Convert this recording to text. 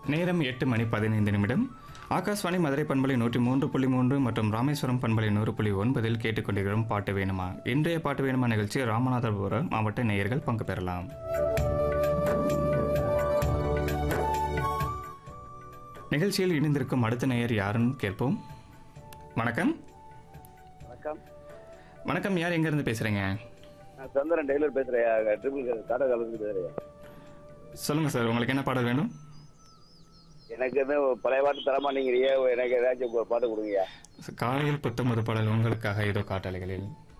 நேரம் எட்டு மணி பதினைந்து நிமிடம் ஆகாஷ்வாணி மதுரை பண்பலை நூற்றி மூன்று புள்ளி மூன்று மற்றும் ராமேஸ்வரம் பண்பலை நூறு புள்ளி ஒன்பதில் கேட்டுக்கொண்டிருக்கிறோம் பாட்டு வேணுமா இன்றைய பாட்டு வேணுமா நிகழ்ச்சி ராமநாதபுரம் மாவட்ட நேயர்கள் பங்கு பெறலாம் நிகழ்ச்சியில் இணைந்திருக்கும் அடுத்த நேயர் யாருன்னு கேட்போம் வணக்கம் வணக்கம் வணக்கம் யார் எங்கேருந்து பேசுகிறீங்க நான் சந்திரன் டெய்லர் பேசுறேன் ட்ரிபிள் டாடா காலேஜ் பேசுறேன் சொல்லுங்கள் சார் உங்களுக்கு என்ன பாடல் வேணும் எனக்கு வந்து பழைய பாட்டு தரமா நீங்க எனக்கு ஏதாச்சும் ஒரு பாட்டு கொடுங்கய்யா காலையில் புத்தம் ஒரு பாடல் உங்களுக்காக ஏதோ காட்டலைகளில்